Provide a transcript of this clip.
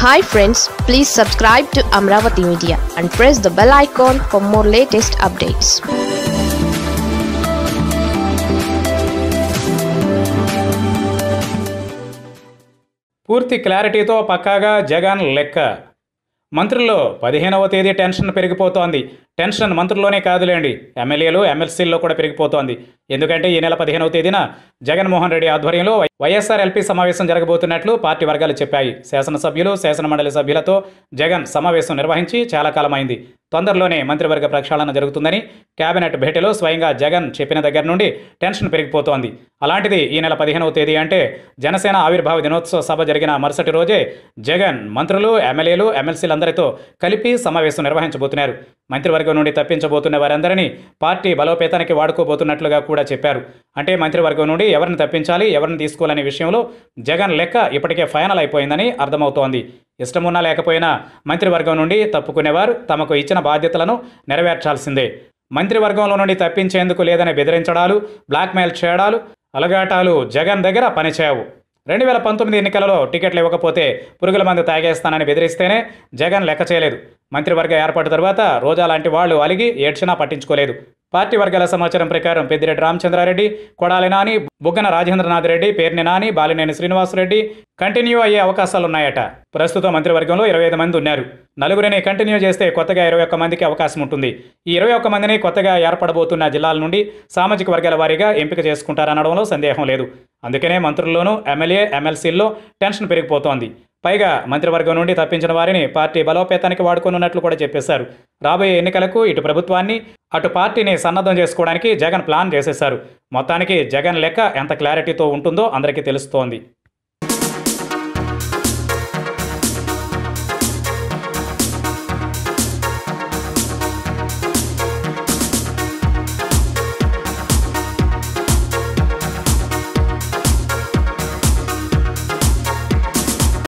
hi friends please subscribe to Amaravati media and press the bell icon for more latest updates పూర్తి క్లారిటీతో పక్కాగా జగన్ లెక్క మంత్రుల్లో పదిహేనవ తేదీ టెన్షన్ పెరిగిపోతోంది టెన్షన్ మంత్రుల్లోనే కాదులేండి ఎమ్మెల్యేలు ఎమ్మెల్సీల్లో కూడా పెరిగిపోతోంది ఎందుకంటే ఈ నెల పదిహేనవ తేదీన జగన్మోహన్ రెడ్డి ఆధ్వర్యంలో వైఎస్ఆర్ ఎల్పీ సమావేశం జరగబోతున్నట్లు పార్టీ వర్గాలు చెప్పాయి శాసనసభ్యులు శాసనమండలి సభ్యులతో జగన్ సమావేశం నిర్వహించి చాలా కాలమైంది తొందరలోనే మంత్రివర్గ ప్రక్షాళన జరుగుతుందని కేబినెట్ భేటీలో స్వయంగా జగన్ చెప్పిన దగ్గర నుండి టెన్షన్ పెరిగిపోతోంది అలాంటిది ఈ నెల పదిహేనవ తేదీ అంటే జనసేన ఆవిర్భావ దినోత్సవ సభ జరిగిన మరుసటి రోజే జగన్ మంత్రులు ఎమ్మెల్యేలు ఎమ్మెల్సీలందరితో కలిపి సమావేశం నిర్వహించబోతున్నారు మంత్రివర్గం నుండి తప్పించబోతున్న వారందరినీ పార్టీ బలోపేతానికి వాడుకోబోతున్నట్లుగా కూడా చెప్పారు అంటే మంత్రివర్గం నుండి ఎవరిని తప్పించాలి ఎవరిని తీసుకోవాలనే విషయంలో జగన్ లెక్క ఇప్పటికే ఫైనల్ అయిపోయిందని అర్థమవుతోంది ఇష్టమున్నా లేకపోయినా మంత్రివర్గం నుండి తప్పుకునేవారు తమకు ఇచ్చిన బాధ్యతలను నెరవేర్చాల్సిందే మంత్రివర్గంలో నుండి తప్పించేందుకు లేదని బెదిరించడాలు బ్లాక్మెయిల్ చేయడాలు అలగాటాలు జగన్ దగ్గర పనిచేయవు రెండు వేల పంతొమ్మిది ఎన్నికలలో టికెట్లు ఇవ్వకపోతే పురుగుల మందు తాగేస్తానని బెదిరిస్తేనే జగన్ లెక్క చేయలేదు మంత్రివర్గ ఏర్పాటు తర్వాత రోజా లాంటి వాళ్ళు అలిగి ఏడ్చినా పట్టించుకోలేదు పార్టీ వర్గాల సమాచారం ప్రకారం పెద్దిరెడ్డి రామచంద్రారెడ్డి కొడాలి నాని బుగ్గన రాజేంద్రనాథ్ రెడ్డి పేర్ని నాని బాలినేని శ్రీనివాసరెడ్డి కంటిన్యూ అయ్యే అవకాశాలున్నాయట ప్రస్తుతం మంత్రివర్గంలో ఇరవై ఐదు మంది ఉన్నారు నలుగురిని కంటిన్యూ చేస్తే కొత్తగా ఇరవై ఒక్క మందికి అవకాశం ఉంటుంది ఈ ఇరవై ఒక్క మందిని కొత్తగా ఏర్పడబోతున్న జిల్లాల నుండి సామాజిక వర్గాల వారీగా ఎంపిక చేసుకుంటారనడంలో సందేహం లేదు అందుకనే మంత్రుల్లోనూ ఎమ్మెల్యే ఎమ్మెల్సీల్లో టెన్షన్ పెరిగిపోతోంది పైగా మంత్రివర్గం నుండి తప్పించిన వారిని పార్టీ బలోపేతానికి వాడుకోనున్నట్లు కూడా చెప్పేశారు రాబోయే ఎన్నికలకు ఇటు ప్రభుత్వాన్ని అటు పార్టీని సన్నద్ధం చేసుకోవడానికి జగన్ ప్లాన్ చేసేశారు మొత్తానికి జగన్ లెక్క ఎంత క్లారిటీతో ఉంటుందో అందరికీ తెలుస్తోంది